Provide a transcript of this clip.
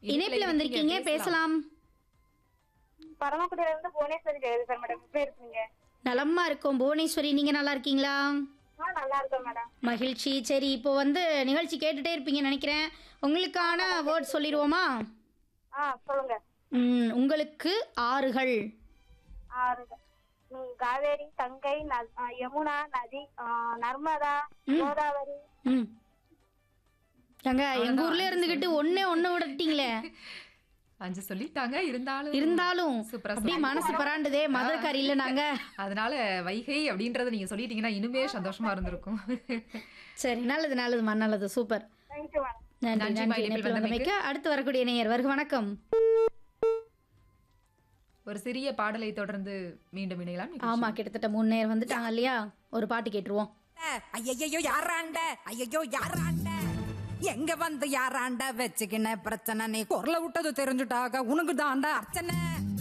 இணைப்புல வந்திருக்கீங்க பேசலாம் பரமக்குடியில இருந்து புவனேஸ்வரி ஜெயலலிதா மேடம் எப்படி இருக்கீங்க நலமா இருக்கோம் புவனேஸ்வரி நீங்க நல்லா இருக்கீங்களா ஆ நல்லா இருக்கேன் மேடம் மகிழ்ச்சி சரி இப்போ வந்து நிகழ்ச்சி கேட்டுட்டே இருப்பீங்கன்னு நினைக்கிறேன் உங்களுக்கான வேர்ட் சொல்லிடுவோமா ஆ சொல்லுங்க ம், உங்களுக்கு ஆறுகள் ஆறு ம், காவேரி கங்கை ந- ஆ, யமுனா நதி ஆ, நர்மதா கோதாவரி ம் ஏங்க எங்க ஊர்ல இருந்துகிட்டு ஒண்ணே ஒண்ணு விடட்டீங்களே அஞ்சு சொல்லிட்டாங்க இருந்தாலும் இருந்தாலும் சூப்பரா அப்படியே மனசு பராண்டுதே மதுரக்காரி இல்ல நாங்க அதனால வைகை அப்படின்றத நீங்க சொல்லிட்டீங்கன்னா இனிமே சந்தோஷமா இருந்திருக்கும் சரி நல்லது நல்லதுமா நல்லது சூப்பர் தேங்க்யூ மேடம் நன்றி நன்றி, நன்றி மைடில் இணைப்பில் வந்தமைக்கு. வந்தமைக்கு அடுத்து வரக்கூடிய நேயர் வருக வணக்கம் ஒரு சிறிய பாடலை தொடர்ந்து மீண்டும் இணையலாம் நிகழ்ச்சி. ஆமா கிட்டத்தட்ட மூணு நேயர் வந்துட்டாங்க இல்லையா ஒரு பாட்டு கேட்டுருவோம் ஐயையோ யாராண்ட ஐயையோ யாராண்ட எங்க வந்து யாராண்ட வச்சுக்கின பிரச்சனை நீ குரல விட்டது தெரிஞ்சுட்டாக உனக்கு தாண்டா அர்ச்சனை